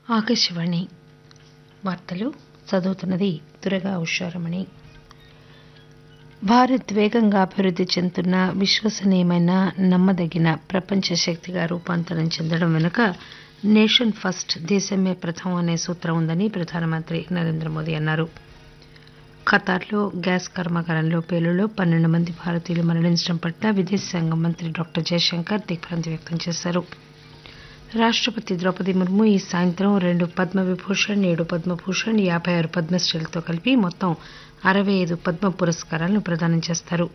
ఆకాశవాణి వార్తలు చదువుతున్నది దుర్గా ఉషారమణి భారత్ వేగంగా అభివృద్ది చెందుతున్న విశ్వసనీయమైన నమ్మదగిన ప్రపంచ శక్తిగా రూపాంతరం చెందడం వెనుక నేషన్ ఫస్ట్ దేశమే ప్రథమం అనే సూత్రం ఉందని ప్రధానమంత్రి నరేంద్ర మోదీ అన్నారు ఖతార్లో గ్యాస్ కర్మాగారంలో పేలుడులో పన్నెండు మంది భారతీయులు మరణించడం పట్ల విదేశాంగ మంత్రి డాక్టర్ జయశంకర్ దిగ్బాంతి వ్యక్తం చేశారు రాష్టపతి ద్రౌపది ముర్ము ఈ సాయంత్రం రెండు పద్మవిభూషణ్ ఏడు పద్మభూషణ్ యాబై ఆరు పద్మశ్రీలతో కలిపి మొత్తం అరవై ఐదు పద్మ పురస్కారాలను ప్రదానం చేస్తారు